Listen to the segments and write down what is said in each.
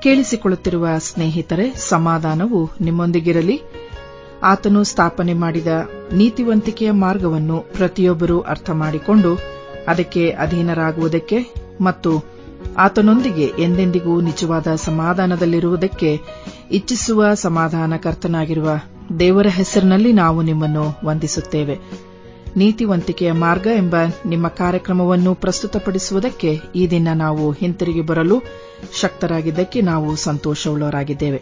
ಕೇಳಿಸಿಕೊಳ್ಳುತ್ತಿರುವ ಸ್ನೇಹಿತರೆ ಸಮಾಧಾನವು ನಿಮ್ಮೊಂದಿಗಿರಲಿ ಆತನು ಸ್ಥಾಪನೆ ಮಾಡಿದ ನೀತಿವಂತಿಕೆಯ ಮಾರ್ಗವನ್ನು ಪ್ರತಿಯೊಬ್ಬರೂ ಅರ್ಥ ಮಾಡಿಕೊಂಡು ಅದಕ್ಕೆ ಅಧೀನರಾಗುವುದಕ್ಕೆ ಮತ್ತು ಆತನೊಂದಿಗೆ ಎಂದೆಂದಿಗೂ ನಿಜವಾದ ಸಮಾಧಾನದಲ್ಲಿರುವುದಕ್ಕೆ ಇಚ್ಛಿಸುವ ಸಮಾಧಾನಕರ್ತನಾಗಿರುವ ದೇವರ ಹೆಸರಿನಲ್ಲಿ ನಾವು ನಿಮ್ಮನ್ನು ವಂದಿಸುತ್ತೇವೆ ನೀತಿವಂತಿಕೆಯ ಮಾರ್ಗ ಎಂಬ ನಿಮ್ಮ ಕಾರ್ಯಕ್ರಮವನ್ನು ಪ್ರಸ್ತುತಪಡಿಸುವುದಕ್ಕೆ ಈ ದಿನ ನಾವು ಹಿಂತಿರುಗಿ ಬರಲು ಶಕ್ತರಾಗಿದ್ದಕ್ಕೆ ನಾವು ಸಂತೋಷವುಳ್ಳವರಾಗಿದ್ದೇವೆ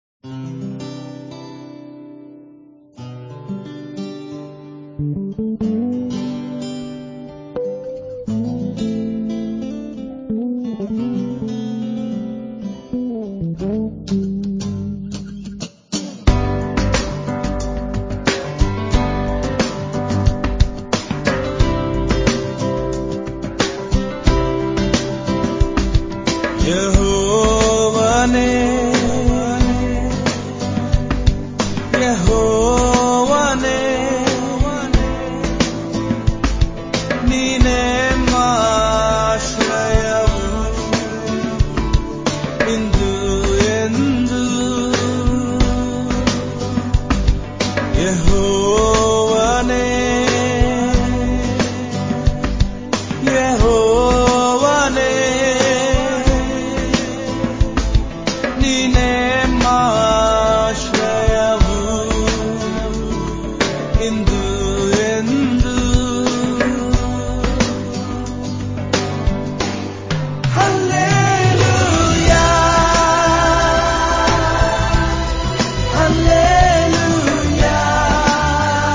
ಯೆಹೋವನೇ ಯೆಹೋವನೇ ನೀನೇ ಮಾಶ್ರಯವು ಇಂದು ಎಂದು ಯೆಹೋವನೇ ಯೆಹೋವನೇ ನೀನೇ ಮಾಶ್ರಯವು ಇಂದು ಎಂದು ಹಲ್ಲೆಲೂಯಾ ಹಲ್ಲೆಲೂಯಾ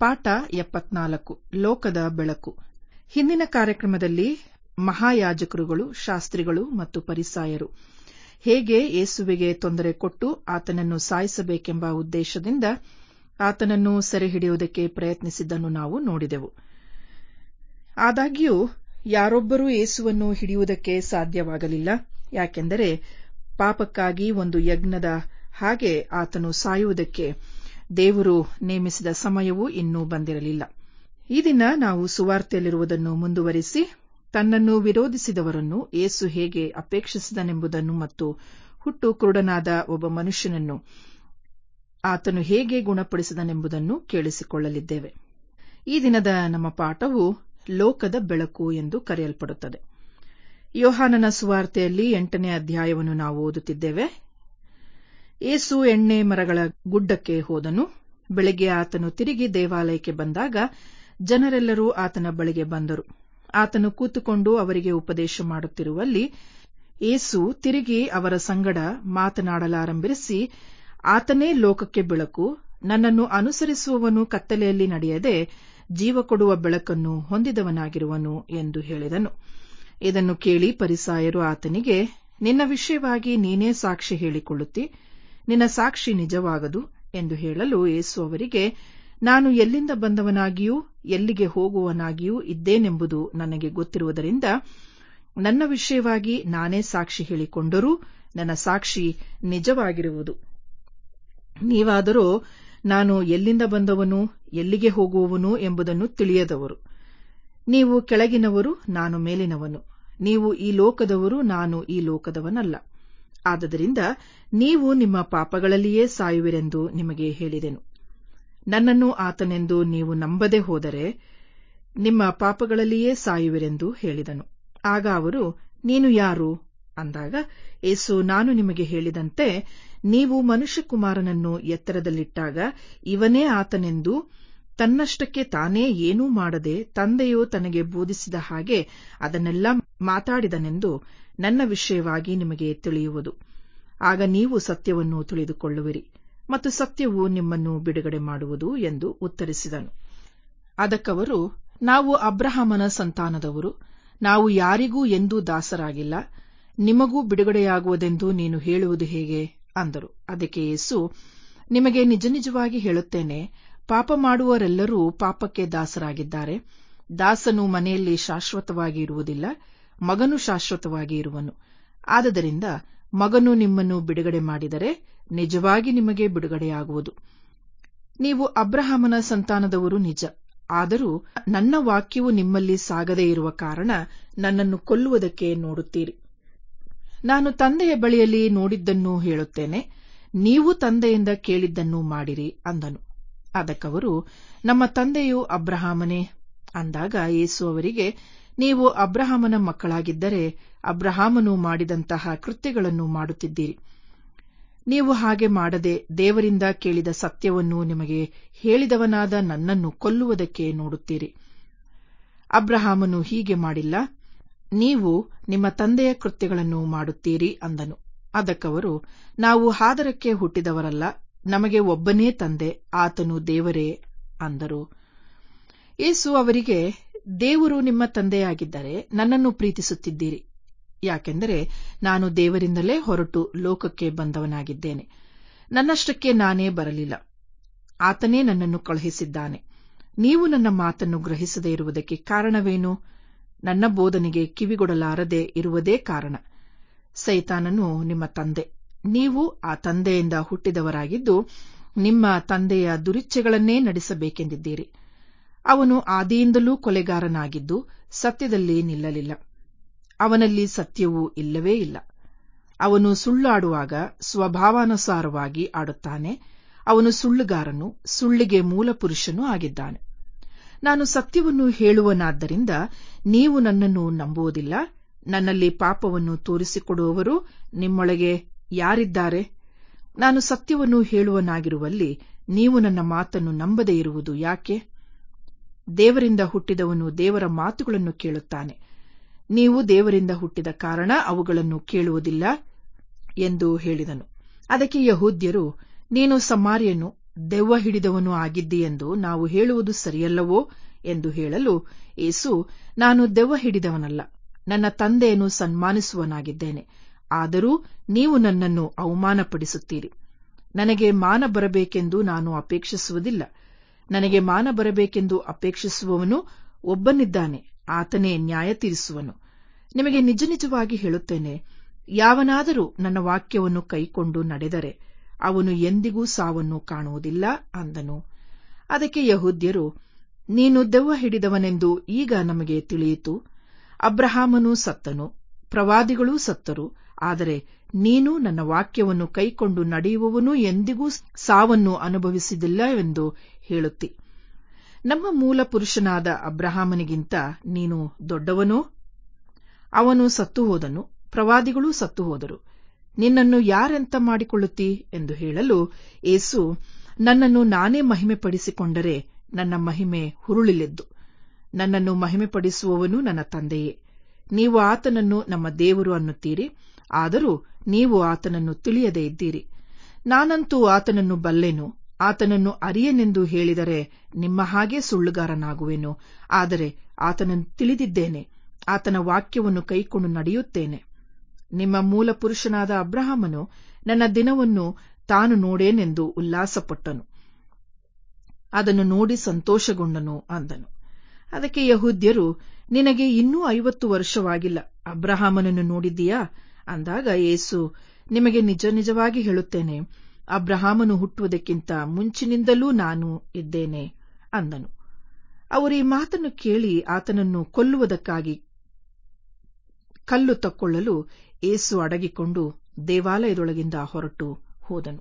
ಪಾಠ ಎಪ್ಪತ್ನಾಲ್ಕು ಲೋಕದ ಬೆಳಕು ಹಿಂದಿನ ಕಾರ್ಯಕ್ರಮದಲ್ಲಿ ಮಹಾಯಾಜಕರುಗಳು ಶಾಸ್ತ್ರಿಗಳು ಮತ್ತು ಪರಿಸಾಯರು ಹೇಗೆ ಯೇಸುವಿಗೆ ತೊಂದರೆ ಕೊಟ್ಟು ಆತನನ್ನು ಸಾಯಿಸಬೇಕೆಂಬ ಉದ್ದೇಶದಿಂದ ಆತನನ್ನು ಸೆರೆಹಿಡಿಯುವುದಕ್ಕೆ ಪ್ರಯತ್ನಿಸಿದ್ದನ್ನು ನಾವು ನೋಡಿದೆವು ಆದಾಗ್ಯೂ ಯಾರೊಬ್ಬರೂ ಯೇಸುವನ್ನು ಹಿಡಿಯುವುದಕ್ಕೆ ಸಾಧ್ಯವಾಗಲಿಲ್ಲ ಯಾಕೆಂದರೆ ಪಾಪಕ್ಕಾಗಿ ಒಂದು ಯಜ್ಞದ ಹಾಗೆ ಆತನು ಸಾಯುವುದಕ್ಕೆ ದೇವರು ನೇಮಿಸಿದ ಸಮಯವು ಇನ್ನೂ ಬಂದಿರಲಿಲ್ಲ ಈ ದಿನ ನಾವು ಸುವಾರ್ತೆಯಲ್ಲಿರುವುದನ್ನು ಮುಂದುವರಿಸಿ ತನ್ನನ್ನು ವಿರೋಧಿಸಿದವರನ್ನು ಏಸು ಹೇಗೆ ಅಪೇಕ್ಷಿಸಿದನೆಂಬುದನ್ನು ಮತ್ತು ಹುಟ್ಟು ಕುರುಡನಾದ ಒಬ್ಬ ಮನುಷ್ಯನನ್ನು ಆತನು ಹೇಗೆ ಗುಣಪಡಿಸಿದನೆಂಬುದನ್ನು ಕೇಳಿಸಿಕೊಳ್ಳಲಿದ್ದೇವೆ ಈ ದಿನದ ನಮ್ಮ ಪಾಠವು ಲೋಕದ ಬೆಳಕು ಎಂದು ಕರೆಯಲ್ಪಡುತ್ತದೆ ಯೋಹಾನನ ಸುವಾರ್ತೆಯಲ್ಲಿ ಎಂಟನೇ ಅಧ್ಯಾಯವನ್ನು ನಾವು ಓದುತ್ತಿದ್ದೇವೆ ಏಸು ಎಣ್ಣೆ ಮರಗಳ ಗುಡ್ಡಕ್ಕೆ ಹೋದನು ಬೆಳಗ್ಗೆ ಆತನು ತಿರುಗಿ ದೇವಾಲಯಕ್ಕೆ ಬಂದಾಗ ಜನರೆಲ್ಲರೂ ಆತನ ಬಳಿಗೆ ಬಂದರು ಆತನು ಕೂತುಕೊಂಡು ಅವರಿಗೆ ಉಪದೇಶ ಮಾಡುತ್ತಿರುವಲ್ಲಿ ಏಸು ತಿರುಗಿ ಅವರ ಸಂಗಡ ಮಾತನಾಡಲಾರಂಭಿಸಿ ಆತನೇ ಲೋಕಕ್ಕೆ ಬೆಳಕು ನನ್ನನ್ನು ಅನುಸರಿಸುವವನು ಕತ್ತಲೆಯಲ್ಲಿ ನಡೆಯದೆ ಜೀವ ಕೊಡುವ ಬೆಳಕನ್ನು ಹೊಂದಿದವನಾಗಿರುವನು ಎಂದು ಹೇಳಿದನು ಇದನ್ನು ಕೇಳಿ ಪರಿಸಾಯರು ಆತನಿಗೆ ನಿನ್ನ ವಿಷಯವಾಗಿ ನೀನೇ ಸಾಕ್ಷಿ ಹೇಳಿಕೊಳ್ಳುತ್ತಿ ನಿನ್ನ ಸಾಕ್ಷಿ ನಿಜವಾಗದು ಎಂದು ಹೇಳಲು ಏಸು ಅವರಿಗೆ ನಾನು ಎಲ್ಲಿಂದ ಬಂದವನಾಗಿಯೂ ಎಲ್ಲಿಗೆ ಹೋಗುವವನಾಗಿಯೂ ಇದ್ದೇನೆಂಬುದು ನನಗೆ ಗೊತ್ತಿರುವುದರಿಂದ ನನ್ನ ವಿಷಯವಾಗಿ ನಾನೇ ಸಾಕ್ಷಿ ಹೇಳಿಕೊಂಡರೂ ನನ್ನ ಸಾಕ್ಷಿ ನಿಜವಾಗಿರುವುದು ನೀವಾದರೋ ನಾನು ಎಲ್ಲಿಂದ ಬಂದವನು ಎಲ್ಲಿಗೆ ಹೋಗುವವನು ಎಂಬುದನ್ನು ತಿಳಿಯದವರು ನೀವು ಕೆಳಗಿನವರು ನಾನು ಮೇಲಿನವನು ನೀವು ಈ ಲೋಕದವರು ನಾನು ಈ ಲೋಕದವನಲ್ಲ ಆದದರಿಂದ ನೀವು ನಿಮ್ಮ ಪಾಪಗಳಲ್ಲಿಯೇ ಸಾಯುವಿರೆಂದು ನಿಮಗೆ ಹೇಳಿದೆನು ನನ್ನನ್ನು ಆತನೆಂದು ನೀವು ನಂಬದೆ ಹೋದರೆ ನಿಮ್ಮ ಪಾಪಗಳಲ್ಲಿಯೇ ಸಾಯುವಿರೆಂದು ಹೇಳಿದನು ಆಗ ಅವರು ನೀನು ಯಾರು ಅಂದಾಗ ಏಸು ನಾನು ನಿಮಗೆ ಹೇಳಿದಂತೆ ನೀವು ಮನುಷ್ಯಕುಮಾರನನ್ನು ಎತ್ತರದಲ್ಲಿಟ್ಟಾಗ ಇವನೇ ಆತನೆಂದು ತನ್ನಷ್ಟಕ್ಕೆ ತಾನೇ ಏನೂ ಮಾಡದೆ ತಂದೆಯು ತನಗೆ ಬೋಧಿಸಿದ ಹಾಗೆ ಅದನ್ನೆಲ್ಲ ಮಾತಾಡಿದನೆಂದು ನನ್ನ ವಿಷಯವಾಗಿ ನಿಮಗೆ ತಿಳಿಯುವುದು ಆಗ ನೀವು ಸತ್ಯವನ್ನು ತಿಳಿದುಕೊಳ್ಳುವಿರಿ ಮತ್ತು ಸತ್ಯವು ನಿಮ್ಮನ್ನು ಬಿಡುಗಡೆ ಮಾಡುವುದು ಎಂದು ಉತ್ತರಿಸಿದನು ಅದಕ್ಕವರು ನಾವು ಅಬ್ರಹಾಮನ ಸಂತಾನದವರು ನಾವು ಯಾರಿಗೂ ಎಂದೂ ದಾಸರಾಗಿಲ್ಲ ನಿಮಗೂ ಬಿಡುಗಡೆಯಾಗುವುದೆಂದು ನೀನು ಹೇಳುವುದು ಹೇಗೆ ಅಂದರು ಅದಕ್ಕೆ ಯೇಸು ನಿಮಗೆ ನಿಜ ನಿಜವಾಗಿ ಹೇಳುತ್ತೇನೆ ಪಾಪ ಮಾಡುವರೆಲ್ಲರೂ ಪಾಪಕ್ಕೆ ದಾಸರಾಗಿದ್ದಾರೆ ದಾಸನು ಮನೆಯಲ್ಲಿ ಶಾಶ್ವತವಾಗಿ ಇರುವುದಿಲ್ಲ ಮಗನು ಶಾಶ್ವತವಾಗಿ ಇರುವನು ಆದದರಿಂದ ಮಗನು ನಿಮ್ಮನ್ನು ಬಿಡುಗಡೆ ಮಾಡಿದರೆ ನಿಜವಾಗಿ ನಿಮಗೆ ಬಿಡುಗಡೆಯಾಗುವುದು ನೀವು ಅಬ್ರಹಾಮನ ಸಂತಾನದವರು ನಿಜ ಆದರೂ ನನ್ನ ವಾಕ್ಯವು ನಿಮ್ಮಲ್ಲಿ ಸಾಗದೇ ಇರುವ ಕಾರಣ ನನ್ನನ್ನು ಕೊಲ್ಲುವುದಕ್ಕೆ ನೋಡುತ್ತೀರಿ ನಾನು ತಂದೆಯ ಬಳಿಯಲ್ಲಿ ನೋಡಿದ್ದನ್ನು ಹೇಳುತ್ತೇನೆ ನೀವು ತಂದೆಯಿಂದ ಕೇಳಿದ್ದನ್ನು ಮಾಡಿರಿ ಅಂದನು ಅದಕ್ಕವರು ನಮ್ಮ ತಂದೆಯು ಅಬ್ರಹಾಮನೇ ಅಂದಾಗ ಯೇಸು ಅವರಿಗೆ ನೀವು ಅಬ್ರಹಾಮನ ಮಕ್ಕಳಾಗಿದ್ದರೆ ಅಬ್ರಹಾಮನು ಮಾಡಿದಂತಹ ಕೃತ್ಯಗಳನ್ನು ಮಾಡುತ್ತಿದ್ದೀರಿ ನೀವು ಹಾಗೆ ಮಾಡದೆ ದೇವರಿಂದ ಕೇಳಿದ ಸತ್ಯವನ್ನು ನಿಮಗೆ ಹೇಳಿದವನಾದ ನನ್ನನ್ನು ಕೊಲ್ಲುವುದಕ್ಕೆ ನೋಡುತ್ತೀರಿ ಅಬ್ರಹಾಮನು ಹೀಗೆ ಮಾಡಿಲ್ಲ ನೀವು ನಿಮ್ಮ ತಂದೆಯ ಕೃತ್ಯಗಳನ್ನು ಮಾಡುತ್ತೀರಿ ಅಂದನು ಅದಕ್ಕವರು ನಾವು ಹಾದರಕ್ಕೆ ಹುಟ್ಟಿದವರಲ್ಲ ನಮಗೆ ಒಬ್ಬನೇ ತಂದೆ ಆತನು ದೇವರೇ ಅಂದರು ಯೇಸು ಅವರಿಗೆ ದೇವರು ನಿಮ್ಮ ತಂದೆಯಾಗಿದ್ದರೆ ನನ್ನನ್ನು ಪ್ರೀತಿಸುತ್ತಿದ್ದೀರಿ ಯಾಕೆಂದರೆ ನಾನು ದೇವರಿಂದಲೇ ಹೊರಟು ಲೋಕಕ್ಕೆ ಬಂದವನಾಗಿದ್ದೇನೆ ನನ್ನಷ್ಟಕ್ಕೆ ನಾನೇ ಬರಲಿಲ್ಲ ಆತನೇ ನನ್ನನ್ನು ಕಳುಹಿಸಿದ್ದಾನೆ ನೀವು ನನ್ನ ಮಾತನ್ನು ಗ್ರಹಿಸದೇ ಇರುವುದಕ್ಕೆ ಕಾರಣವೇನು ನನ್ನ ಬೋಧನೆಗೆ ಕಿವಿಗೊಡಲಾರದೆ ಇರುವುದೇ ಕಾರಣ ಸೈತಾನನು ನಿಮ್ಮ ತಂದೆ ನೀವು ಆ ತಂದೆಯಿಂದ ಹುಟ್ಟಿದವರಾಗಿದ್ದು ನಿಮ್ಮ ತಂದೆಯ ದುರಿಚ್ಛೆಗಳನ್ನೇ ನಡೆಸಬೇಕೆಂದಿದ್ದೀರಿ ಅವನು ಆದಿಯಿಂದಲೂ ಕೊಲೆಗಾರನಾಗಿದ್ದು ಸತ್ಯದಲ್ಲಿ ನಿಲ್ಲಲಿಲ್ಲ ಅವನಲ್ಲಿ ಸತ್ಯವೂ ಇಲ್ಲವೇ ಇಲ್ಲ ಅವನು ಸುಳ್ಳಾಡುವಾಗ ಸ್ವಭಾವಾನುಸಾರವಾಗಿ ಆಡುತ್ತಾನೆ ಅವನು ಸುಳ್ಳುಗಾರನು ಸುಳ್ಳಿಗೆ ಮೂಲಪುರುಷನೂ ಆಗಿದ್ದಾನೆ ನಾನು ಸತ್ಯವನ್ನು ಹೇಳುವನಾದ್ದರಿಂದ ನೀವು ನನ್ನನ್ನು ನಂಬುವುದಿಲ್ಲ ನನ್ನಲ್ಲಿ ಪಾಪವನ್ನು ತೋರಿಸಿಕೊಡುವವರು ನಿಮ್ಮೊಳಗೆ ಯಾರಿದ್ದಾರೆ ನಾನು ಸತ್ಯವನ್ನು ಹೇಳುವನಾಗಿರುವಲ್ಲಿ ನೀವು ನನ್ನ ಮಾತನ್ನು ನಂಬದೇ ಇರುವುದು ಯಾಕೆ ದೇವರಿಂದ ಹುಟ್ಟಿದವನು ದೇವರ ಮಾತುಗಳನ್ನು ಕೇಳುತ್ತಾನೆ ನೀವು ದೇವರಿಂದ ಹುಟ್ಟಿದ ಕಾರಣ ಅವುಗಳನ್ನು ಕೇಳುವುದಿಲ್ಲ ಎಂದು ಹೇಳಿದನು ಅದಕ್ಕೆ ಯಹೂದ್ಯರು ನೀನು ಸಮಾರ್ಯನು ದೆವ್ವ ಹಿಡಿದವನು ಆಗಿದ್ದೀಯೆಂದು ನಾವು ಹೇಳುವುದು ಸರಿಯಲ್ಲವೋ ಎಂದು ಹೇಳಲು ಏಸು ನಾನು ದೆವ್ವ ಹಿಡಿದವನಲ್ಲ ನನ್ನ ತಂದೆಯನ್ನು ಸನ್ಮಾನಿಸುವನಾಗಿದ್ದೇನೆ ಆದರೂ ನೀವು ನನ್ನನ್ನು ಅವಮಾನಪಡಿಸುತ್ತೀರಿ ನನಗೆ ಮಾನ ಬರಬೇಕೆಂದು ನಾನು ಅಪೇಕ್ಷಿಸುವುದಿಲ್ಲ ನನಗೆ ಮಾನ ಬರಬೇಕೆಂದು ಅಪೇಕ್ಷಿಸುವವನು ಒಬ್ಬನಿದ್ದಾನೆ ಆತನೇ ನ್ಯಾಯ ತೀರಿಸುವನು ನಿಮಗೆ ನಿಜ ನಿಜವಾಗಿ ಹೇಳುತ್ತೇನೆ ಯಾವನಾದರೂ ನನ್ನ ವಾಕ್ಯವನ್ನು ಕೈಕೊಂಡು ನಡೆದರೆ ಅವನು ಎಂದಿಗೂ ಸಾವನ್ನು ಕಾಣುವುದಿಲ್ಲ ಅಂದನು ಅದಕ್ಕೆ ಯಹೂದ್ಯರು ನೀನು ದೆವ್ವ ಹಿಡಿದವನೆಂದು ಈಗ ನಮಗೆ ತಿಳಿಯಿತು ಅಬ್ರಹಾಮನು ಸತ್ತನು ಪ್ರವಾದಿಗಳೂ ಸತ್ತರು ಆದರೆ ನೀನು ನನ್ನ ವಾಕ್ಯವನ್ನು ಕೈಕೊಂಡು ನಡೆಯುವವನು ಎಂದಿಗೂ ಸಾವನ್ನು ಅನುಭವಿಸಿದಿಲ್ಲವೆಂದು ಹೇಳುತ್ತಿ ನಮ್ಮ ಮೂಲ ಪುರುಷನಾದ ಅಬ್ರಹಾಮನಿಗಿಂತ ನೀನು ದೊಡ್ಡವನೋ ಅವನು ಸತ್ತು ಹೋದನು ಪ್ರವಾದಿಗಳೂ ಸತ್ತು ಹೋದರು ನಿನ್ನನ್ನು ಯಾರೆಂತ ಮಾಡಿಕೊಳ್ಳುತ್ತಿ ಎಂದು ಹೇಳಲು ಏಸು ನನ್ನನ್ನು ನಾನೇ ಮಹಿಮೆಪಡಿಸಿಕೊಂಡರೆ ನನ್ನ ಮಹಿಮೆ ಹುರುಳಿಲೆದ್ದು ನನ್ನನ್ನು ಮಹಿಮೆಪಡಿಸುವವನು ನನ್ನ ತಂದೆಯೇ ನೀವು ಆತನನ್ನು ನಮ್ಮ ದೇವರು ಅನ್ನುತ್ತೀರಿ ಆದರೂ ನೀವು ಆತನನ್ನು ತಿಳಿಯದೇ ಇದ್ದೀರಿ ನಾನಂತೂ ಆತನನ್ನು ಬಲ್ಲೆನು ಆತನನ್ನು ಅರಿಯನೆಂದು ಹೇಳಿದರೆ ನಿಮ್ಮ ಹಾಗೆ ಸುಳ್ಳುಗಾರನಾಗುವೆನು ಆದರೆ ಆತನನ್ನು ತಿಳಿದಿದ್ದೇನೆ ಆತನ ವಾಕ್ಯವನ್ನು ಕೈಕೊಂಡು ನಡೆಯುತ್ತೇನೆ ನಿಮ್ಮ ಮೂಲ ಪುರುಷನಾದ ಅಬ್ರಹಾಮನು ನನ್ನ ದಿನವನ್ನು ತಾನು ನೋಡೇನೆಂದು ಉಲ್ಲಾಸಪಟ್ಟನು ಅದನ್ನು ನೋಡಿ ಸಂತೋಷಗೊಂಡನು ಅಂದನು ಅದಕ್ಕೆ ಯಹೂದ್ಯರು ನಿನಗೆ ಇನ್ನೂ ಐವತ್ತು ವರ್ಷವಾಗಿಲ್ಲ ಅಬ್ರಹಾಮನನ್ನು ನೋಡಿದ್ದೀಯಾ ಅಂದಾಗ ಏಸು ನಿಮಗೆ ನಿಜ ನಿಜವಾಗಿ ಹೇಳುತ್ತೇನೆ ಅಬ್ರಹಾಮನು ಹುಟ್ಟುವುದಕ್ಕಿಂತ ಮುಂಚಿನಿಂದಲೂ ನಾನು ಇದ್ದೇನೆ ಅಂದನು ಅವರು ಈ ಮಾತನ್ನು ಕೇಳಿ ಆತನನ್ನು ಕೊಲ್ಲುವುದಕ್ಕಾಗಿ ಕಲ್ಲು ತಕ್ಕೊಳ್ಳಲು ಏಸು ಅಡಗಿಕೊಂಡು ದೇವಾಲಯದೊಳಗಿಂದ ಹೊರಟು ಹೋದನು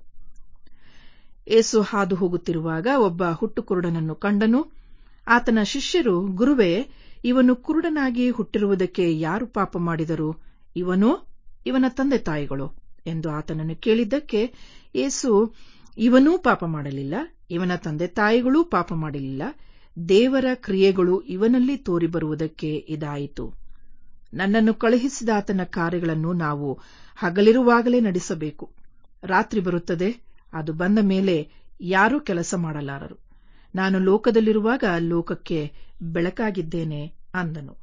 ಏಸು ಹಾದು ಹೋಗುತ್ತಿರುವಾಗ ಒಬ್ಬ ಹುಟ್ಟುಕುರುಡನನ್ನು ಕಂಡನು ಆತನ ಶಿಷ್ಯರು ಗುರುವೇ ಇವನು ಕುರುಡನಾಗಿ ಹುಟ್ಟಿರುವುದಕ್ಕೆ ಯಾರು ಪಾಪ ಮಾಡಿದರು ಇವನೋ ಇವನ ತಂದೆ ತಾಯಿಗಳು ಎಂದು ಆತನನ್ನು ಕೇಳಿದ್ದಕ್ಕೆ ಏಸು ಇವನೂ ಪಾಪ ಮಾಡಲಿಲ್ಲ ಇವನ ತಂದೆ ತಾಯಿಗಳೂ ಪಾಪ ಮಾಡಲಿಲ್ಲ ದೇವರ ಕ್ರಿಯೆಗಳು ಇವನಲ್ಲಿ ತೋರಿಬರುವುದಕ್ಕೆ ಇದಾಯಿತು ನನ್ನನ್ನು ಕಳುಹಿಸಿದ ಆತನ ಕಾರ್ಯಗಳನ್ನು ನಾವು ಹಗಲಿರುವಾಗಲೇ ನಡೆಸಬೇಕು ರಾತ್ರಿ ಬರುತ್ತದೆ ಅದು ಬಂದ ಮೇಲೆ ಯಾರೂ ಕೆಲಸ ಮಾಡಲಾರರು ನಾನು ಲೋಕದಲ್ಲಿರುವಾಗ ಲೋಕಕ್ಕೆ ಬೆಳಕಾಗಿದ್ದೇನೆ ಅಂದನು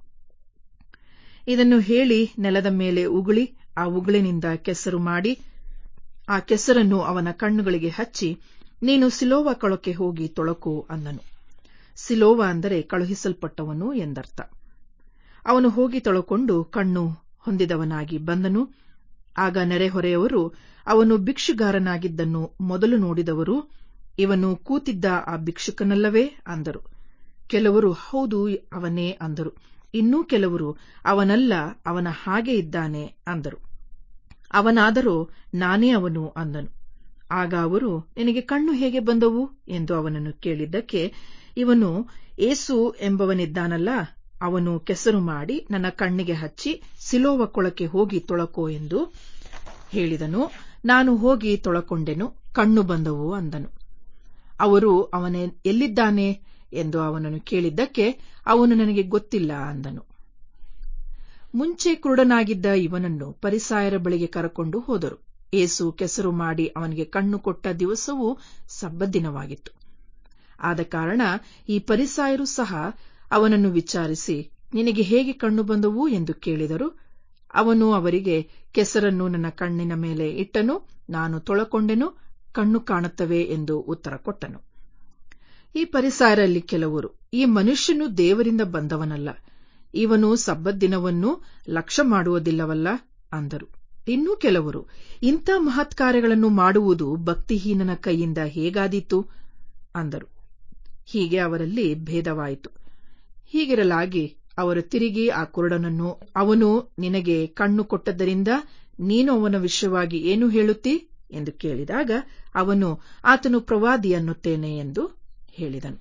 ಇದನ್ನು ಹೇಳಿ ನೆಲದ ಮೇಲೆ ಉಗುಳಿ ಆ ಉಗುಳಿನಿಂದ ಕೆಸರು ಮಾಡಿ ಆ ಕೆಸರನ್ನು ಅವನ ಕಣ್ಣುಗಳಿಗೆ ಹಚ್ಚಿ ನೀನು ಸಿಲೋವ ಕೊಳಕ್ಕೆ ಹೋಗಿ ತೊಳಕು ಅಂದನು ಸಿಲೋವ ಅಂದರೆ ಕಳುಹಿಸಲ್ಪಟ್ಟವನು ಎಂದರ್ಥ ಅವನು ಹೋಗಿ ತೊಳಕೊಂಡು ಕಣ್ಣು ಹೊಂದಿದವನಾಗಿ ಬಂದನು ಆಗ ನೆರೆಹೊರೆಯವರು ಅವನು ಭಿಕ್ಷುಗಾರನಾಗಿದ್ದನ್ನು ಮೊದಲು ನೋಡಿದವರು ಇವನು ಕೂತಿದ್ದ ಆ ಭಿಕ್ಷುಕನಲ್ಲವೇ ಅಂದರು ಕೆಲವರು ಹೌದು ಅವನೇ ಅಂದರು ಇನ್ನೂ ಕೆಲವರು ಅವನಲ್ಲ ಅವನ ಹಾಗೆ ಇದ್ದಾನೆ ಅಂದರು ಅವನಾದರೋ ನಾನೇ ಅವನು ಅಂದನು ಆಗ ಅವರು ನಿನಗೆ ಕಣ್ಣು ಹೇಗೆ ಬಂದವು ಎಂದು ಅವನನ್ನು ಕೇಳಿದ್ದಕ್ಕೆ ಇವನು ಏಸು ಎಂಬವನಿದ್ದಾನಲ್ಲ ಅವನು ಕೆಸರು ಮಾಡಿ ನನ್ನ ಕಣ್ಣಿಗೆ ಹಚ್ಚಿ ಸಿಲೋವ ಕೊಳಕ್ಕೆ ಹೋಗಿ ತೊಳಕೋ ಎಂದು ಹೇಳಿದನು ನಾನು ಹೋಗಿ ತೊಳಕೊಂಡೆನು ಕಣ್ಣು ಬಂದವು ಅಂದನು ಅವರು ಅವನ ಎಲ್ಲಿದ್ದಾನೆ ಎಂದು ಅವನನ್ನು ಕೇಳಿದ್ದಕ್ಕೆ ಅವನು ನನಗೆ ಗೊತ್ತಿಲ್ಲ ಅಂದನು ಮುಂಚೆ ಕುರುಡನಾಗಿದ್ದ ಇವನನ್ನು ಪರಿಸಾಯರ ಬಳಿಗೆ ಕರಕೊಂಡು ಹೋದರು ಏಸು ಕೆಸರು ಮಾಡಿ ಅವನಿಗೆ ಕಣ್ಣು ಕೊಟ್ಟ ದಿವಸವೂ ಸಬ್ಬದಿನವಾಗಿತ್ತು ಆದ ಕಾರಣ ಈ ಪರಿಸಾಯರು ಸಹ ಅವನನ್ನು ವಿಚಾರಿಸಿ ನಿನಗೆ ಹೇಗೆ ಕಣ್ಣು ಬಂದವು ಎಂದು ಕೇಳಿದರು ಅವನು ಅವರಿಗೆ ಕೆಸರನ್ನು ನನ್ನ ಕಣ್ಣಿನ ಮೇಲೆ ಇಟ್ಟನು ನಾನು ತೊಳಕೊಂಡೆನು ಕಣ್ಣು ಕಾಣುತ್ತವೆ ಎಂದು ಉತ್ತರ ಕೊಟ್ಟನು ಈ ಪರಿಸಾಯರಲ್ಲಿ ಕೆಲವರು ಈ ಮನುಷ್ಯನು ದೇವರಿಂದ ಬಂದವನಲ್ಲ ಇವನು ಸಬ್ಬದ್ದಿನವನ್ನು ಲಕ್ಷ್ಯ ಮಾಡುವುದಿಲ್ಲವಲ್ಲ ಅಂದರು ಇನ್ನೂ ಕೆಲವರು ಇಂಥ ಮಹತ್ಕಾರ್ಯಗಳನ್ನು ಮಾಡುವುದು ಭಕ್ತಿಹೀನನ ಕೈಯಿಂದ ಹೇಗಾದೀತು ಅಂದರು ಹೀಗೆ ಅವರಲ್ಲಿ ಭೇದವಾಯಿತು ಹೀಗಿರಲಾಗಿ ಅವರು ತಿರುಗಿ ಆ ಕುರುಡನನ್ನು ಅವನು ನಿನಗೆ ಕಣ್ಣು ಕೊಟ್ಟದ್ದರಿಂದ ನೀನು ಅವನ ವಿಷಯವಾಗಿ ಏನು ಹೇಳುತ್ತಿ ಎಂದು ಕೇಳಿದಾಗ ಅವನು ಆತನು ಪ್ರವಾದಿ ಅನ್ನುತ್ತೇನೆ ಎಂದು ಹೇಳಿದನು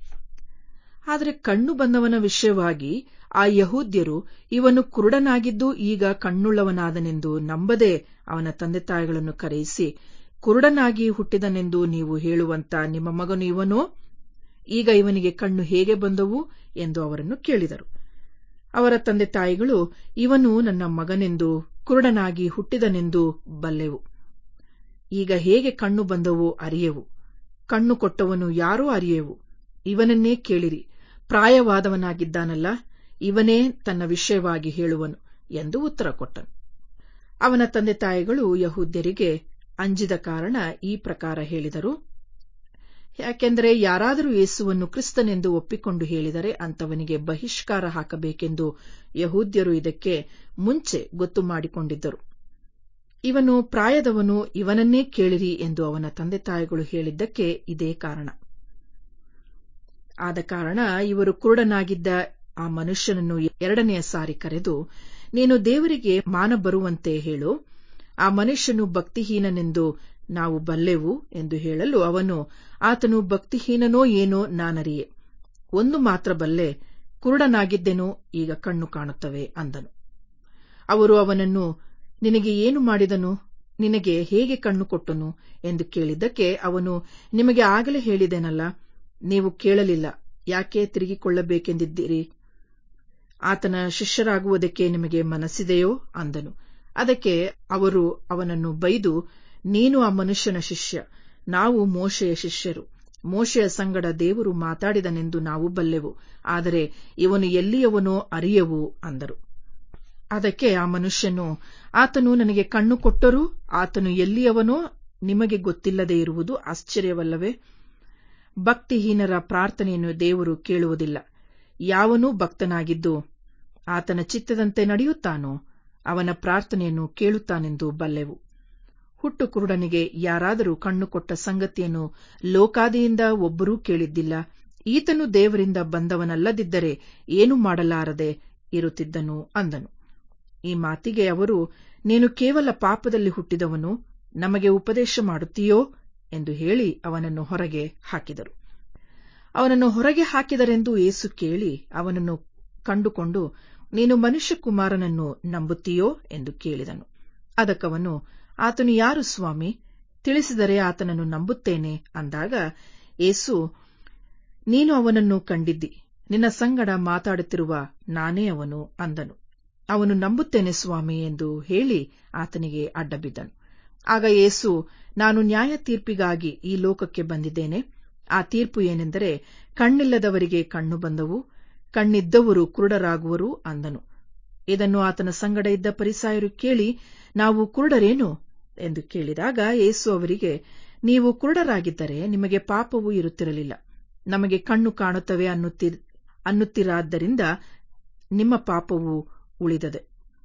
ಆದರೆ ಕಣ್ಣು ಬಂದವನ ವಿಷಯವಾಗಿ ಆ ಯಹೂದ್ಯರು ಇವನು ಕುರುಡನಾಗಿದ್ದು ಈಗ ಕಣ್ಣುಳ್ಳವನಾದನೆಂದು ನಂಬದೆ ಅವನ ತಂದೆ ತಾಯಿಗಳನ್ನು ಕರೆಯಿಸಿ ಕುರುಡನಾಗಿ ಹುಟ್ಟಿದನೆಂದು ನೀವು ಹೇಳುವಂತ ನಿಮ್ಮ ಮಗನು ಇವನೋ ಈಗ ಇವನಿಗೆ ಕಣ್ಣು ಹೇಗೆ ಬಂದವು ಎಂದು ಅವರನ್ನು ಕೇಳಿದರು ಅವರ ತಂದೆ ತಾಯಿಗಳು ಇವನು ನನ್ನ ಮಗನೆಂದು ಕುರುಡನಾಗಿ ಹುಟ್ಟಿದನೆಂದು ಬಲ್ಲೆವು ಈಗ ಹೇಗೆ ಕಣ್ಣು ಬಂದವು ಅರಿಯೆವು ಕಣ್ಣು ಕೊಟ್ಟವನು ಯಾರೋ ಅರಿಯೆವು ಇವನನ್ನೇ ಕೇಳಿರಿ ಪ್ರಾಯವಾದವನಾಗಿದ್ದಾನಲ್ಲ ಇವನೇ ತನ್ನ ವಿಷಯವಾಗಿ ಹೇಳುವನು ಎಂದು ಉತ್ತರ ಕೊಟ್ಟನು ಅವನ ತಂದೆ ತಾಯಿಗಳು ಯಹೂದ್ಯರಿಗೆ ಅಂಜಿದ ಕಾರಣ ಈ ಪ್ರಕಾರ ಹೇಳಿದರು ಯಾಕೆಂದರೆ ಯಾರಾದರೂ ಯೇಸುವನ್ನು ಕ್ರಿಸ್ತನೆಂದು ಒಪ್ಪಿಕೊಂಡು ಹೇಳಿದರೆ ಅಂತವನಿಗೆ ಬಹಿಷ್ಕಾರ ಹಾಕಬೇಕೆಂದು ಯಹೂದ್ಯರು ಇದಕ್ಕೆ ಮುಂಚೆ ಗೊತ್ತು ಮಾಡಿಕೊಂಡಿದ್ದರು ಇವನು ಪ್ರಾಯದವನು ಇವನನ್ನೇ ಕೇಳಿರಿ ಎಂದು ಅವನ ತಂದೆ ತಾಯಿಗಳು ಹೇಳಿದ್ದಕ್ಕೆ ಇದೇ ಕಾರಣ ಆದ ಕಾರಣ ಇವರು ಕುರುಡನಾಗಿದ್ದ ಆ ಮನುಷ್ಯನನ್ನು ಎರಡನೆಯ ಸಾರಿ ಕರೆದು ನೀನು ದೇವರಿಗೆ ಮಾನ ಬರುವಂತೆ ಹೇಳು ಆ ಮನುಷ್ಯನು ಭಕ್ತಿಹೀನನೆಂದು ನಾವು ಬಲ್ಲೆವು ಎಂದು ಹೇಳಲು ಅವನು ಆತನು ಭಕ್ತಿಹೀನನೋ ಏನೋ ನಾನರಿಯೆ ಒಂದು ಮಾತ್ರ ಬಲ್ಲೆ ಕುರುಡನಾಗಿದ್ದೆನೋ ಈಗ ಕಣ್ಣು ಕಾಣುತ್ತವೆ ಅಂದನು ಅವರು ಅವನನ್ನು ನಿನಗೆ ಏನು ಮಾಡಿದನು ನಿನಗೆ ಹೇಗೆ ಕಣ್ಣು ಕೊಟ್ಟನು ಎಂದು ಕೇಳಿದ್ದಕ್ಕೆ ಅವನು ನಿಮಗೆ ಆಗಲೇ ಹೇಳಿದೆನಲ್ಲ ನೀವು ಕೇಳಲಿಲ್ಲ ಯಾಕೆ ತಿರುಗಿಕೊಳ್ಳಬೇಕೆಂದಿದ್ದೀರಿ ಆತನ ಶಿಷ್ಯರಾಗುವುದಕ್ಕೆ ನಿಮಗೆ ಮನಸ್ಸಿದೆಯೋ ಅಂದನು ಅದಕ್ಕೆ ಅವರು ಅವನನ್ನು ಬೈದು ನೀನು ಆ ಮನುಷ್ಯನ ಶಿಷ್ಯ ನಾವು ಮೋಶೆಯ ಶಿಷ್ಯರು ಮೋಶೆಯ ಸಂಗಡ ದೇವರು ಮಾತಾಡಿದನೆಂದು ನಾವು ಬಲ್ಲೆವು ಆದರೆ ಇವನು ಎಲ್ಲಿಯವನೋ ಅರಿಯವು ಅಂದರು ಅದಕ್ಕೆ ಆ ಮನುಷ್ಯನು ಆತನು ನನಗೆ ಕಣ್ಣು ಕೊಟ್ಟರೂ ಆತನು ಎಲ್ಲಿಯವನೋ ನಿಮಗೆ ಗೊತ್ತಿಲ್ಲದೆ ಇರುವುದು ಆಶ್ಚರ್ಯವಲ್ಲವೇ ಭಕ್ತಿಹೀನರ ಪ್ರಾರ್ಥನೆಯನ್ನು ದೇವರು ಕೇಳುವುದಿಲ್ಲ ಯಾವನೂ ಭಕ್ತನಾಗಿದ್ದು ಆತನ ಚಿತ್ತದಂತೆ ನಡೆಯುತ್ತಾನೋ ಅವನ ಪ್ರಾರ್ಥನೆಯನ್ನು ಕೇಳುತ್ತಾನೆಂದು ಬಲ್ಲೆವು ಹುಟ್ಟು ಕುರುಡನಿಗೆ ಯಾರಾದರೂ ಕಣ್ಣು ಕೊಟ್ಟ ಸಂಗತಿಯನ್ನು ಲೋಕಾದಿಯಿಂದ ಒಬ್ಬರೂ ಕೇಳಿದ್ದಿಲ್ಲ ಈತನು ದೇವರಿಂದ ಬಂದವನಲ್ಲದಿದ್ದರೆ ಏನು ಮಾಡಲಾರದೆ ಇರುತ್ತಿದ್ದನು ಅಂದನು ಈ ಮಾತಿಗೆ ಅವರು ನೀನು ಕೇವಲ ಪಾಪದಲ್ಲಿ ಹುಟ್ಟಿದವನು ನಮಗೆ ಉಪದೇಶ ಮಾಡುತ್ತೀಯೋ ಎಂದು ಹೇಳಿ ಅವನನ್ನು ಹೊರಗೆ ಹಾಕಿದರು ಅವನನ್ನು ಹೊರಗೆ ಹಾಕಿದರೆಂದು ಏಸು ಕೇಳಿ ಅವನನ್ನು ಕಂಡುಕೊಂಡು ನೀನು ಮನುಷ್ಯಕುಮಾರನನ್ನು ನಂಬುತ್ತೀಯೋ ಎಂದು ಕೇಳಿದನು ಅದಕ್ಕವನು ಆತನು ಯಾರು ಸ್ವಾಮಿ ತಿಳಿಸಿದರೆ ಆತನನ್ನು ನಂಬುತ್ತೇನೆ ಅಂದಾಗ ಏಸು ನೀನು ಅವನನ್ನು ಕಂಡಿದ್ದಿ ನಿನ್ನ ಸಂಗಡ ಮಾತಾಡುತ್ತಿರುವ ನಾನೇ ಅವನು ಅಂದನು ಅವನು ನಂಬುತ್ತೇನೆ ಸ್ವಾಮಿ ಎಂದು ಹೇಳಿ ಆತನಿಗೆ ಅಡ್ಡಬಿದ್ದನು ಆಗ ಏಸು ನಾನು ನ್ಯಾಯ ತೀರ್ಪಿಗಾಗಿ ಈ ಲೋಕಕ್ಕೆ ಬಂದಿದ್ದೇನೆ ಆ ತೀರ್ಪು ಏನೆಂದರೆ ಕಣ್ಣಿಲ್ಲದವರಿಗೆ ಕಣ್ಣು ಬಂದವು ಕಣ್ಣಿದ್ದವರು ಕುರುಡರಾಗುವರು ಅಂದನು ಇದನ್ನು ಆತನ ಸಂಗಡ ಇದ್ದ ಪರಿಸಾಯರು ಕೇಳಿ ನಾವು ಕುರುಡರೇನು ಎಂದು ಕೇಳಿದಾಗ ಏಸು ಅವರಿಗೆ ನೀವು ಕುರುಡರಾಗಿದ್ದರೆ ನಿಮಗೆ ಪಾಪವೂ ಇರುತ್ತಿರಲಿಲ್ಲ ನಮಗೆ ಕಣ್ಣು ಕಾಣುತ್ತವೆ ಅನ್ನುತ್ತಿರಾದ್ದರಿಂದ ನಿಮ್ಮ ಪಾಪವು ಉಳಿದದೆ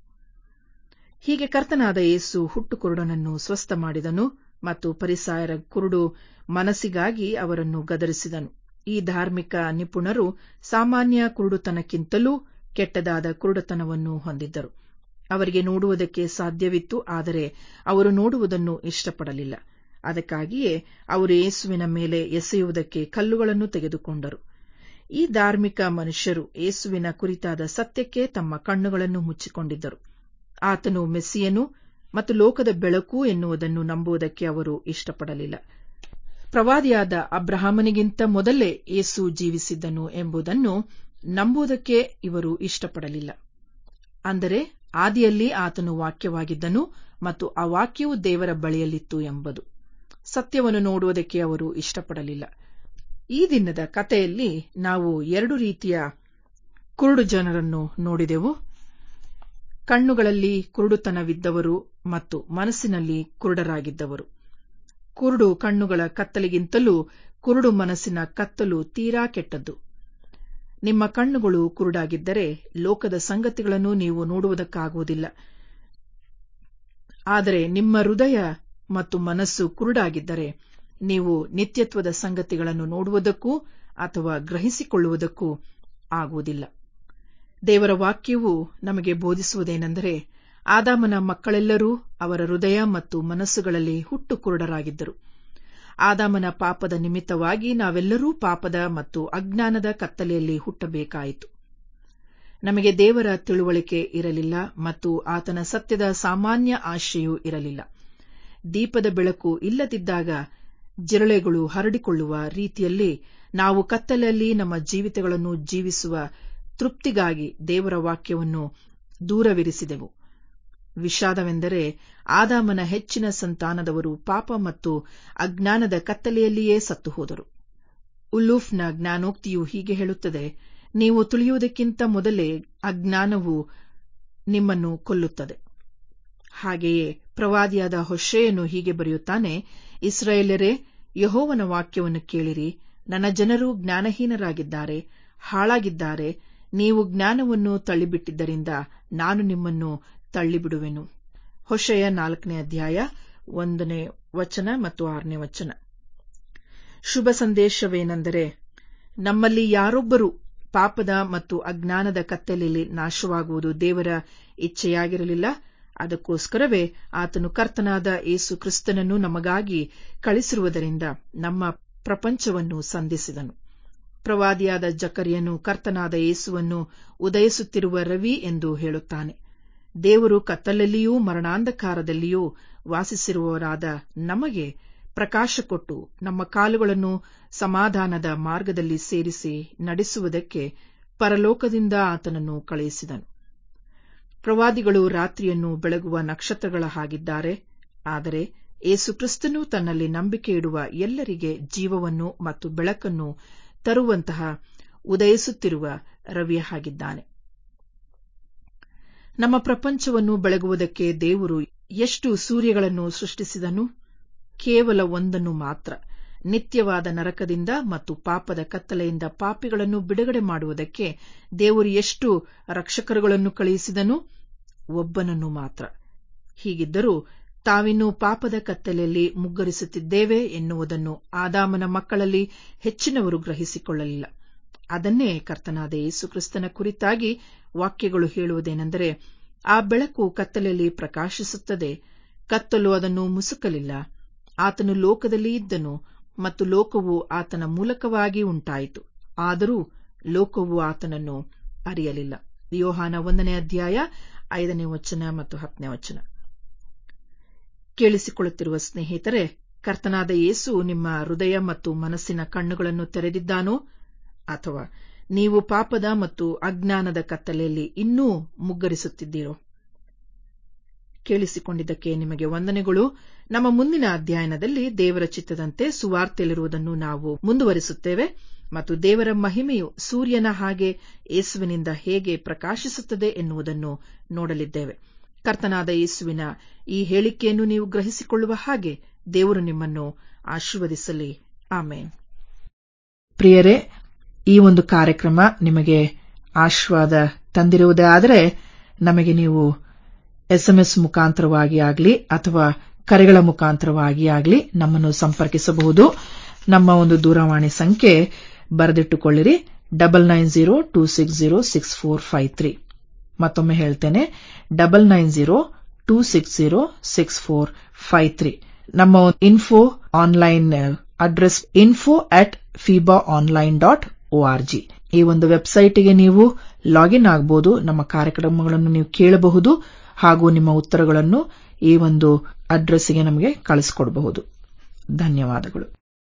ಹೀಗೆ ಕರ್ತನಾದ ಯೇಸು ಹುಟ್ಟು ಕುರುಡನನ್ನು ಸ್ವಸ್ಥ ಮಾಡಿದನು ಮತ್ತು ಪರಿಸಾಯರ ಕುರುಡು ಮನಸ್ಸಿಗಾಗಿ ಅವರನ್ನು ಗದರಿಸಿದನು ಈ ಧಾರ್ಮಿಕ ನಿಪುಣರು ಸಾಮಾನ್ಯ ಕುರುಡುತನಕ್ಕಿಂತಲೂ ಕೆಟ್ಟದಾದ ಕುರುಡತನವನ್ನು ಹೊಂದಿದ್ದರು ಅವರಿಗೆ ನೋಡುವುದಕ್ಕೆ ಸಾಧ್ಯವಿತ್ತು ಆದರೆ ಅವರು ನೋಡುವುದನ್ನು ಇಷ್ಟಪಡಲಿಲ್ಲ ಅದಕ್ಕಾಗಿಯೇ ಅವರು ಯೇಸುವಿನ ಮೇಲೆ ಎಸೆಯುವುದಕ್ಕೆ ಕಲ್ಲುಗಳನ್ನು ತೆಗೆದುಕೊಂಡರು ಈ ಧಾರ್ಮಿಕ ಮನುಷ್ಯರು ಯೇಸುವಿನ ಕುರಿತಾದ ಸತ್ಯಕ್ಕೆ ತಮ್ಮ ಕಣ್ಣುಗಳನ್ನು ಮುಚ್ಚಿಕೊಂಡಿದ್ದರು ಆತನು ಮೆಸ್ಸಿಯನು ಮತ್ತು ಲೋಕದ ಬೆಳಕು ಎನ್ನುವುದನ್ನು ನಂಬುವುದಕ್ಕೆ ಅವರು ಇಷ್ಟಪಡಲಿಲ್ಲ ಪ್ರವಾದಿಯಾದ ಅಬ್ರಹಾಮನಿಗಿಂತ ಮೊದಲೇ ಯೇಸು ಜೀವಿಸಿದ್ದನು ಎಂಬುದನ್ನು ನಂಬುವುದಕ್ಕೆ ಇವರು ಇಷ್ಟಪಡಲಿಲ್ಲ ಅಂದರೆ ಆದಿಯಲ್ಲಿ ಆತನು ವಾಕ್ಯವಾಗಿದ್ದನು ಮತ್ತು ಆ ವಾಕ್ಯವು ದೇವರ ಬಳಿಯಲ್ಲಿತ್ತು ಎಂಬುದು ಸತ್ಯವನ್ನು ನೋಡುವುದಕ್ಕೆ ಅವರು ಇಷ್ಟಪಡಲಿಲ್ಲ ಈ ದಿನದ ಕಥೆಯಲ್ಲಿ ನಾವು ಎರಡು ರೀತಿಯ ಕುರುಡು ಜನರನ್ನು ನೋಡಿದೆವು ಕಣ್ಣುಗಳಲ್ಲಿ ಕುರುಡುತನವಿದ್ದವರು ಮತ್ತು ಮನಸ್ಸಿನಲ್ಲಿ ಕುರುಡರಾಗಿದ್ದವರು ಕುರುಡು ಕಣ್ಣುಗಳ ಕತ್ತಲಿಗಿಂತಲೂ ಕುರುಡು ಮನಸ್ಸಿನ ಕತ್ತಲು ತೀರಾ ಕೆಟ್ಟದ್ದು ನಿಮ್ಮ ಕಣ್ಣುಗಳು ಕುರುಡಾಗಿದ್ದರೆ ಲೋಕದ ಸಂಗತಿಗಳನ್ನು ನೀವು ನೋಡುವುದಕ್ಕಾಗುವುದಿಲ್ಲ ಆದರೆ ನಿಮ್ಮ ಹೃದಯ ಮತ್ತು ಮನಸ್ಸು ಕುರುಡಾಗಿದ್ದರೆ ನೀವು ನಿತ್ಯತ್ವದ ಸಂಗತಿಗಳನ್ನು ನೋಡುವುದಕ್ಕೂ ಅಥವಾ ಗ್ರಹಿಸಿಕೊಳ್ಳುವುದಕ್ಕೂ ಆಗುವುದಿಲ್ಲ ದೇವರ ವಾಕ್ಯವು ನಮಗೆ ಬೋಧಿಸುವುದೇನೆಂದರೆ ಆದಾಮನ ಮಕ್ಕಳೆಲ್ಲರೂ ಅವರ ಹೃದಯ ಮತ್ತು ಮನಸ್ಸುಗಳಲ್ಲಿ ಹುಟ್ಟು ಕುರುಡರಾಗಿದ್ದರು ಆದಾಮನ ಪಾಪದ ನಿಮಿತ್ತವಾಗಿ ನಾವೆಲ್ಲರೂ ಪಾಪದ ಮತ್ತು ಅಜ್ಞಾನದ ಕತ್ತಲೆಯಲ್ಲಿ ಹುಟ್ಟಬೇಕಾಯಿತು ನಮಗೆ ದೇವರ ತಿಳುವಳಿಕೆ ಇರಲಿಲ್ಲ ಮತ್ತು ಆತನ ಸತ್ಯದ ಸಾಮಾನ್ಯ ಆಶೆಯೂ ಇರಲಿಲ್ಲ ದೀಪದ ಬೆಳಕು ಇಲ್ಲದಿದ್ದಾಗ ಜಿರಳೆಗಳು ಹರಡಿಕೊಳ್ಳುವ ರೀತಿಯಲ್ಲಿ ನಾವು ಕತ್ತಲೆಯಲ್ಲಿ ನಮ್ಮ ಜೀವಿತಗಳನ್ನು ಜೀವಿಸುವ ತೃಪ್ತಿಗಾಗಿ ದೇವರ ವಾಕ್ಯವನ್ನು ದೂರವಿರಿಸಿದೆವು ವಿಷಾದವೆಂದರೆ ಆದಾಮನ ಹೆಚ್ಚಿನ ಸಂತಾನದವರು ಪಾಪ ಮತ್ತು ಅಜ್ಞಾನದ ಕತ್ತಲೆಯಲ್ಲಿಯೇ ಸತ್ತು ಹೋದರು ಉಲ್ಲೂಫ್ನ ಜ್ಞಾನೋಕ್ತಿಯು ಹೀಗೆ ಹೇಳುತ್ತದೆ ನೀವು ತುಳಿಯುವುದಕ್ಕಿಂತ ಮೊದಲೇ ಅಜ್ಞಾನವು ನಿಮ್ಮನ್ನು ಕೊಲ್ಲುತ್ತದೆ ಹಾಗೆಯೇ ಪ್ರವಾದಿಯಾದ ಹೊಶೆಯನು ಹೀಗೆ ಬರೆಯುತ್ತಾನೆ ಇಸ್ರಾಯೇಲರೇ ಯಹೋವನ ವಾಕ್ಯವನ್ನು ಕೇಳಿರಿ ನನ್ನ ಜನರು ಜ್ಞಾನಹೀನರಾಗಿದ್ದಾರೆ ಹಾಳಾಗಿದ್ದಾರೆ ನೀವು ಜ್ಞಾನವನ್ನು ತಳ್ಳಿಬಿಟ್ಟಿದ್ದರಿಂದ ನಾನು ನಿಮ್ಮನ್ನು ತಳ್ಳಿಬಿಡುವೆನು ಹೊಶೆಯ ನಾಲ್ಕನೇ ಅಧ್ಯಾಯ ಒಂದನೇ ವಚನ ಮತ್ತು ಆರನೇ ವಚನ ಶುಭ ಸಂದೇಶವೇನೆಂದರೆ ನಮ್ಮಲ್ಲಿ ಯಾರೊಬ್ಬರೂ ಪಾಪದ ಮತ್ತು ಅಜ್ಞಾನದ ಕತ್ತಲೆಯಲ್ಲಿ ನಾಶವಾಗುವುದು ದೇವರ ಇಚ್ಛೆಯಾಗಿರಲಿಲ್ಲ ಅದಕ್ಕೋಸ್ಕರವೇ ಆತನು ಕರ್ತನಾದ ಏಸು ಕ್ರಿಸ್ತನನ್ನು ನಮಗಾಗಿ ಕಳಿಸಿರುವುದರಿಂದ ನಮ್ಮ ಪ್ರಪಂಚವನ್ನು ಸಂಧಿಸಿದನು ಪ್ರವಾದಿಯಾದ ಜಕರಿಯನು ಕರ್ತನಾದ ಯೇಸುವನ್ನು ಉದಯಿಸುತ್ತಿರುವ ರವಿ ಎಂದು ಹೇಳುತ್ತಾನೆ ದೇವರು ಕತ್ತಲಲ್ಲಿಯೂ ಮರಣಾಂಧಕಾರದಲ್ಲಿಯೂ ವಾಸಿಸಿರುವವರಾದ ನಮಗೆ ಪ್ರಕಾಶ ಕೊಟ್ಟು ನಮ್ಮ ಕಾಲುಗಳನ್ನು ಸಮಾಧಾನದ ಮಾರ್ಗದಲ್ಲಿ ಸೇರಿಸಿ ನಡೆಸುವುದಕ್ಕೆ ಪರಲೋಕದಿಂದ ಆತನನ್ನು ಕಳುಹಿಸಿದನು ಪ್ರವಾದಿಗಳು ರಾತ್ರಿಯನ್ನು ಬೆಳಗುವ ನಕ್ಷತ್ರಗಳ ಹಾಗಿದ್ದಾರೆ ಆದರೆ ಏಸುಕ್ರಿಸ್ತನು ತನ್ನಲ್ಲಿ ನಂಬಿಕೆ ಇಡುವ ಎಲ್ಲರಿಗೆ ಜೀವವನ್ನು ಮತ್ತು ಬೆಳಕನ್ನು ತರುವಂತಹ ಉದಯಿಸುತ್ತಿರುವ ರವಿಯ ಹಾಗಿದ್ದಾನೆ ನಮ್ಮ ಪ್ರಪಂಚವನ್ನು ಬೆಳಗುವುದಕ್ಕೆ ದೇವರು ಎಷ್ಟು ಸೂರ್ಯಗಳನ್ನು ಸೃಷ್ಟಿಸಿದನು ಕೇವಲ ಒಂದನ್ನು ಮಾತ್ರ ನಿತ್ಯವಾದ ನರಕದಿಂದ ಮತ್ತು ಪಾಪದ ಕತ್ತಲೆಯಿಂದ ಪಾಪಿಗಳನ್ನು ಬಿಡುಗಡೆ ಮಾಡುವುದಕ್ಕೆ ದೇವರು ಎಷ್ಟು ರಕ್ಷಕರುಗಳನ್ನು ಕಳುಹಿಸಿದನು ಒಬ್ಬನನ್ನು ಮಾತ್ರ ಹೀಗಿದ್ದರೂ ತಾವಿನ್ನೂ ಪಾಪದ ಕತ್ತಲೆಯಲ್ಲಿ ಮುಗ್ಗರಿಸುತ್ತಿದ್ದೇವೆ ಎನ್ನುವುದನ್ನು ಆದಾಮನ ಮಕ್ಕಳಲ್ಲಿ ಹೆಚ್ಚಿನವರು ಗ್ರಹಿಸಿಕೊಳ್ಳಲಿಲ್ಲ ಅದನ್ನೇ ಕರ್ತನಾದ ಯೇಸುಕ್ರಿಸ್ತನ ಕುರಿತಾಗಿ ವಾಕ್ಯಗಳು ಹೇಳುವುದೇನೆಂದರೆ ಆ ಬೆಳಕು ಕತ್ತಲೆಯಲ್ಲಿ ಪ್ರಕಾಶಿಸುತ್ತದೆ ಕತ್ತಲು ಅದನ್ನು ಮುಸುಕಲಿಲ್ಲ ಆತನು ಲೋಕದಲ್ಲಿ ಇದ್ದನು ಮತ್ತು ಲೋಕವು ಆತನ ಮೂಲಕವಾಗಿ ಉಂಟಾಯಿತು ಆದರೂ ಲೋಕವು ಆತನನ್ನು ಅರಿಯಲಿಲ್ಲ ಯೋಹಾನ ಒಂದನೇ ಅಧ್ಯಾಯ ಐದನೇ ವಚನ ಮತ್ತು ಹತ್ತನೇ ವಚನ ಕೇಳಿಸಿಕೊಳ್ಳುತ್ತಿರುವ ಸ್ನೇಹಿತರೆ ಕರ್ತನಾದ ಯೇಸು ನಿಮ್ಮ ಹೃದಯ ಮತ್ತು ಮನಸ್ಸಿನ ಕಣ್ಣುಗಳನ್ನು ತೆರೆದಿದ್ದಾನೋ ಅಥವಾ ನೀವು ಪಾಪದ ಮತ್ತು ಅಜ್ಞಾನದ ಕತ್ತಲೆಯಲ್ಲಿ ಇನ್ನೂ ಮುಗ್ಗರಿಸುತ್ತಿದ್ದೀರೋ ಕೇಳಿಸಿಕೊಂಡಿದ್ದಕ್ಕೆ ನಿಮಗೆ ವಂದನೆಗಳು ನಮ್ಮ ಮುಂದಿನ ಅಧ್ಯಯನದಲ್ಲಿ ದೇವರ ಚಿತ್ತದಂತೆ ಸುವಾರ್ತೆಯಲ್ಲಿರುವುದನ್ನು ನಾವು ಮುಂದುವರಿಸುತ್ತೇವೆ ಮತ್ತು ದೇವರ ಮಹಿಮೆಯು ಸೂರ್ಯನ ಹಾಗೆ ಯೇಸುವಿನಿಂದ ಹೇಗೆ ಪ್ರಕಾಶಿಸುತ್ತದೆ ಎನ್ನುವುದನ್ನು ನೋಡಲಿದ್ದೇವೆ ಕರ್ತನಾದ ಯೇಸುವಿನ ಈ ಹೇಳಿಕೆಯನ್ನು ನೀವು ಗ್ರಹಿಸಿಕೊಳ್ಳುವ ಹಾಗೆ ದೇವರು ನಿಮ್ಮನ್ನು ಆಶೀರ್ವದಿಸಲಿ ಆಮೇನ್ ಪ್ರಿಯರೇ ಈ ಒಂದು ಕಾರ್ಯಕ್ರಮ ನಿಮಗೆ ಆಶೀರ್ವಾದ ತಂದಿರುವುದೇ ಆದರೆ ನಮಗೆ ನೀವು ಎಸ್ಎಂಎಸ್ ಮುಖಾಂತರವಾಗಿ ಆಗಲಿ ಅಥವಾ ಕರೆಗಳ ಮುಖಾಂತರವಾಗಿ ಆಗಲಿ ನಮ್ಮನ್ನು ಸಂಪರ್ಕಿಸಬಹುದು ನಮ್ಮ ಒಂದು ದೂರವಾಣಿ ಸಂಖ್ಯೆ ಬರೆದಿಟ್ಟುಕೊಳ್ಳಿರಿ double nine zero two six zero six four five three ಮತ್ತೊಮ್ಮೆ ಹೇಳ್ತೇನೆ double nine zero two six zero six four five three ನಮ್ಮ info online address info at FIBA online dot org ಈ ಒಂದು ವೆಬ್ಸೈಟ್ಗೆ ನೀವು ಲಾಗಿನ್ ಆಗಬಹುದು ನಮ್ಮ ಕಾರ್ಯಕ್ರಮಗಳನ್ನು ನೀವು ಕೇಳಬಹುದು ಹಾಗೂ ನಿಮ್ಮ ಉತ್ತರಗಳನ್ನು ಈ ಒಂದು ಅಡ್ರೆಸ್ಗೆ ನಮಗೆ ಕಳಿಸಿಕೊಡಬಹುದು ಧನ್ಯವಾದಗಳು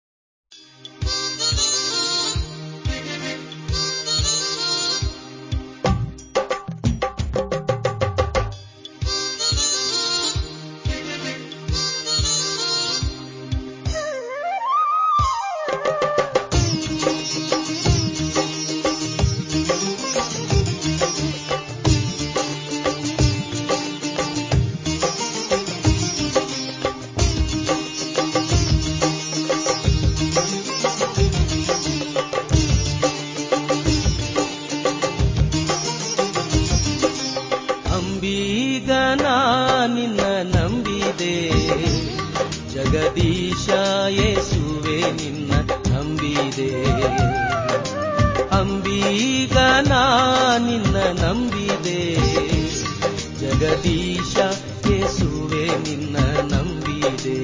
ಅಂಬೀಗನ ನಿನ್ನ ನಂಬಿದೆ ಜಗದೀಶ ಯೇಸುವೆ ನಿನ್ನ ನಂಬಿದೆ ಅಂಬೀಗನ ನಿನ್ನ ನಂಬಿದೆ ಜಗದೀಶ ಯೇಸುವೆ ನಿನ್ನ ನಂಬಿದೆ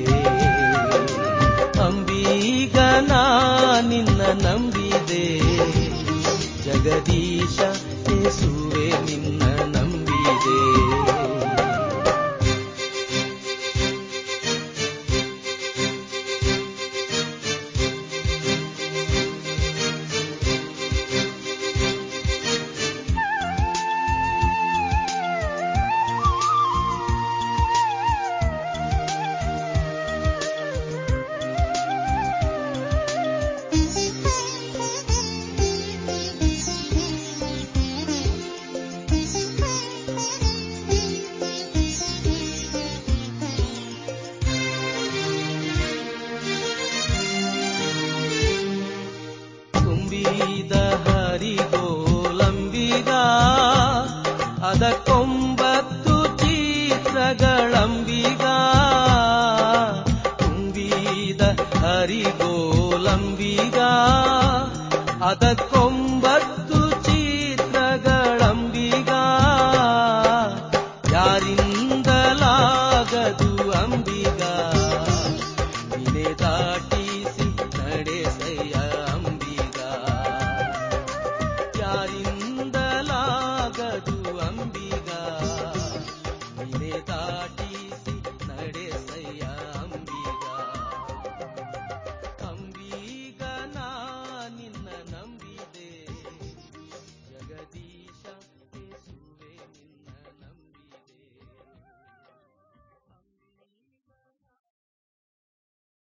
ಅಂಬೀಗನ ನಿನ್ನ ನಂಬಿದೆ ಜಗದೀಶ ಯೇಸುವೆ ನಿನ್ನ ನಂಬಿದೆ ಪಾದ